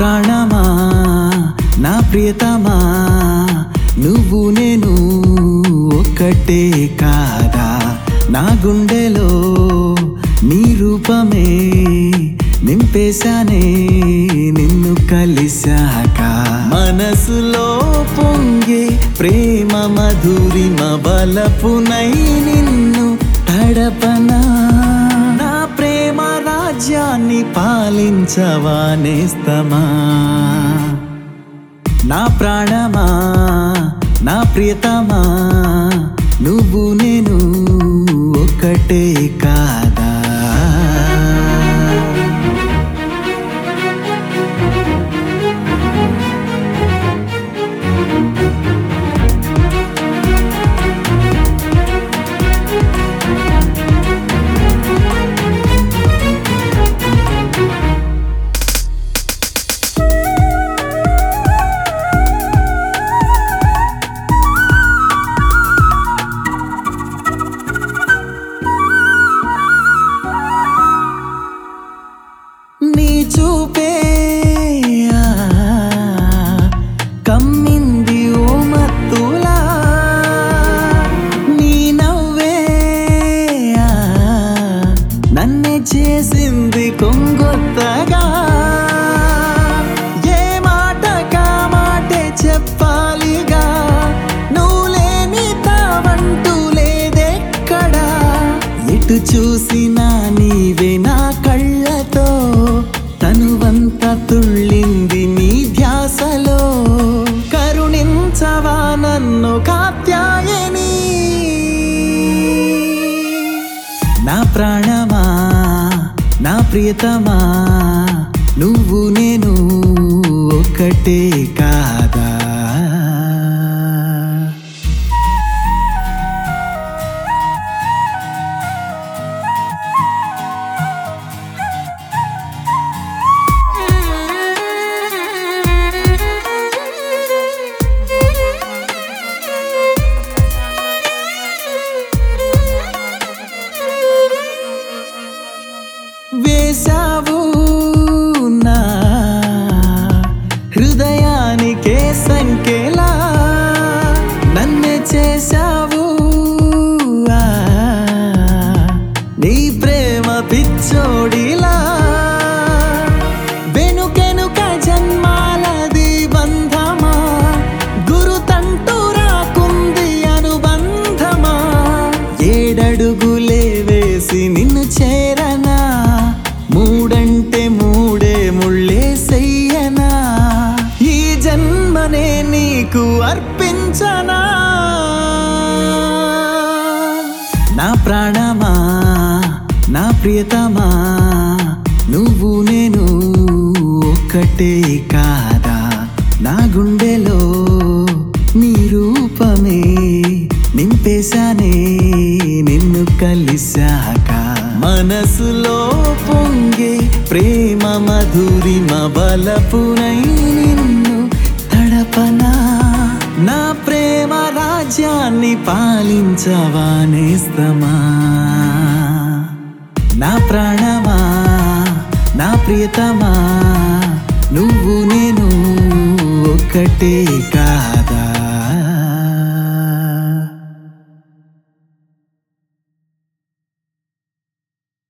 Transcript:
ప్రాణమా నా ప్రియతమా నువ్వు నేను ఒక్కటే కాదా నా గుండెలో నీ రూపమే నింపేశానే నిన్ను కలిశాక మనసులో పొంగే ప్రేమ మధురిమ బలపునై నిన్ను తడపనా నా ప్రేమ రాజ్యాన్ని పాలించవా నేస్తమా నా ప్రాణమా నా ప్రియతమా నువ్వు నేను ఒక్కటే కాదా నీ చూపే ఆ, కమ్మింది ఓ మత్తులా నీ నవ్వే ఆ, నన్నే చేసింది కొంగొత్తగా ఏ మాట కా మాటే చెప్పాలిగా నువ్వు లేని తావంటూ లేదెక్కడా ఎటు చూసినా నీవే నా కళ్ళతో తనువంతా తుళ్ళింది నీ ధ్యాసలో కరుణించవా నన్ను కాత్యాయని నా ప్రాణమా నా ప్రియతమా నువ్వు నేను ఒక్కటే కాదా వేశావు నా హృదయానికే సంఖ్యలా నన్నే చేశావు ఆ, నీ ప్రేమ పిచ్చోడిలా వెనుకెనుక జన్మాలది బంధమా గురుతంటూ రాకుంది అనుబంధమా ఏడడుగులే వేసి నిన్ను చేరనా మూడంటే మూడే ముళ్ళే చెయ్యనా ఈ జన్మనే నీకు అర్పించనా నా ప్రాణమా నా ప్రియతమా నువ్వు నేను ఒక్కటే కాదా నా గుండెలో నీ రూపమే నింపేశానే నిన్ను కలిశాక మనసులో పొంగే ప్రేమ మధురిమ బలపునై నిన్ను తడపనా నా ప్రేమ రాజ్యాన్ని పాలించవా నేస్తమా నా ప్రాణమా నా ప్రియతమా నువ్వు నేను ఒక్కటే కా